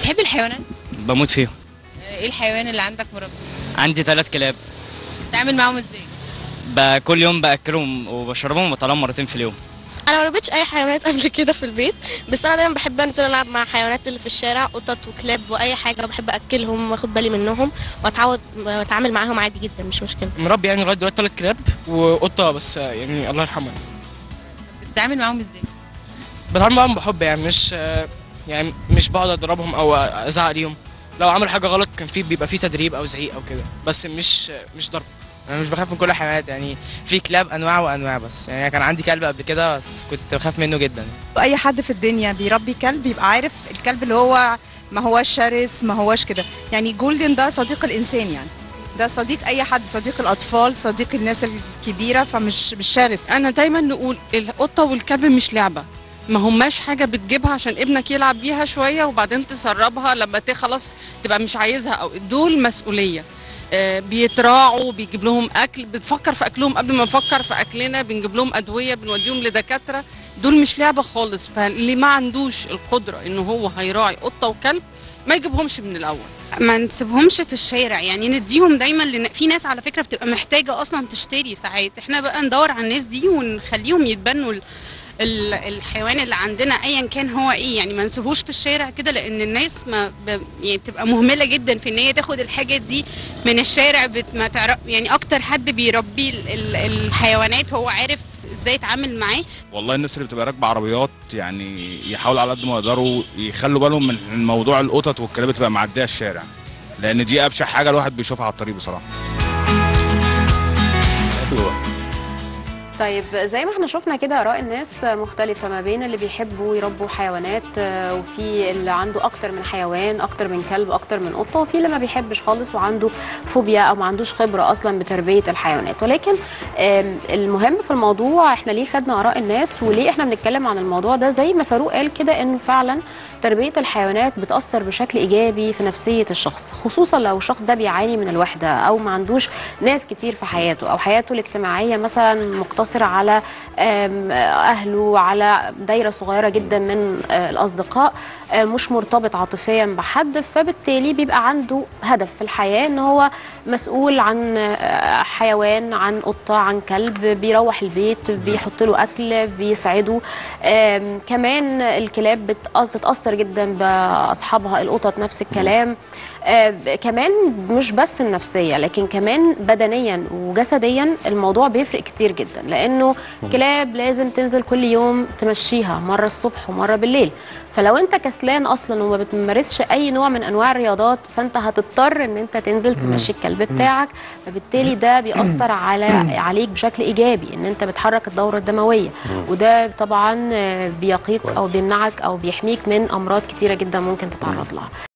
بتحب الحيوانات بموت فيهم ايه الحيوان اللي عندك مربي عندي ثلاث كلاب بتتعامل معاهم ازاي ب- كل يوم باكلهم وبشربهم وبطلعهم مرتين في اليوم انا ما ربيتش اي حيوانات قبل كده في البيت بس انا دايما بحب انزل العب مع حيوانات اللي في الشارع قطط وكلاب واي حاجه بحب اكلهم واخد بالي منهم واتعود واتعامل معاهم عادي جدا مش مشكله مربي يعني لغايه دلوقتي ثلاث كلاب وقطه بس يعني الله يرحمها بتتعامل معاهم ازاي بتعامل معاهم بحب يعني مش يعني مش بقعد اضربهم او ازعق ليهم لو عملوا حاجه غلط كان في بيبقى في تدريب او زعيق او كده بس مش مش ضرب انا مش بخاف من كل الحيوانات يعني في كلاب انواع وانواع بس يعني كان عندي كلب قبل كده بس كنت بخاف منه جدا اي حد في الدنيا بيربي كلب يبقى عارف الكلب اللي هو ما هوش شرس ما هوش كده يعني جولدن ده صديق الانسان يعني ده صديق اي حد صديق الاطفال صديق الناس الكبيره فمش مش شرس انا دايما نقول القطه والكلب مش لعبه ما هماش حاجه بتجيبها عشان ابنك يلعب بيها شويه وبعدين تسربها لما ت- خلاص تبقى مش عايزها او دول مسؤوليه آه، بيتراعوا بيجيب لهم اكل بنفكر في اكلهم قبل ما نفكر في اكلنا بنجيب لهم ادويه بنوديهم لدكاتره دول مش لعبه خالص فاللي ما عندوش القدره ان هو هيراعي قطه وكلب ما يجيبهمش من الاول ما نسيبهمش في الشارع يعني نديهم دايما لن... في ناس على فكره بتبقى محتاجه اصلا تشتري ساعات احنا بقى ندور على الناس دي ونخليهم يتبنوا ال... ال- الحيوان اللي عندنا ايا كان هو ايه يعني ما نسيبوش في الشارع كده لان الناس ما ب... يعني بتبقى مهمله جدا في ان هي تاخد الحاجه دي من الشارع بت... ما تعرف يعني اكتر حد بيربي ال... ال... الحيوانات هو عارف ازاي يتعامل معاه والله الناس اللي بتبقى راكبه عربيات يعني يحاولوا على قد ما يقدروا يخلوا بالهم من موضوع القطط والكلاب اللي بتبقى معديه الشارع لان دي ابشع حاجه الواحد بيشوفها على الطريق بصراحه طيب زي ما احنا شفنا كده اراء الناس مختلفه ما بين اللي بيحبوا يربوا حيوانات آه، وفي اللي عنده اكتر من حيوان اكتر من كلب اكتر من قطه وفي اللي ما بيحبش خالص وعنده فوبيا او ما عندوش خبره اصلا بتربيه الحيوانات ولكن آم، المهم في الموضوع احنا ليه خدنا اراء الناس وليه احنا بنتكلم عن الموضوع ده زي ما فاروق قال كده انه فعلا تربيه الحيوانات بتاثر بشكل ايجابي في نفسيه الشخص خصوصا لو الشخص ده بيعاني من الوحده او ما عندوش ناس كتير في حياته او حياته الاجتماعيه مثلا مقتصره على آم، اهله على دايره صغيره جدا من آه، الاصدقاء آه، مش مرتبط عاطفيا بحد فبالتالي بيبقى عنده هدف في الحياه ان هو مسؤول عن آه، حيوان عن قطه عن كلب بيروح البيت بيحط له اكل بيسعده آم، كمان الكلاب بت- بتتاثر جدا باصحابها القطط نفس الكلام آه، كمان مش بس النفسيه لكن كمان بدنيا وجسديا الموضوع بيفرق كتير جدا لانه كلاب لازم تنزل كل يوم تمشيها مره الصبح ومره بالليل فلو انت كسلان اصلا وما بتمارسش اي نوع من انواع الرياضات فانت هتضطر ان انت تنزل تمشي الكلب بتاعك فبالتالي ده بيأثر على عليك بشكل ايجابي ان انت بتحرك الدوره الدمويه وده طبعا آه، بيقيك او بيمنعك او بيحميك من امراض كتيره جدا ممكن تتعرض لها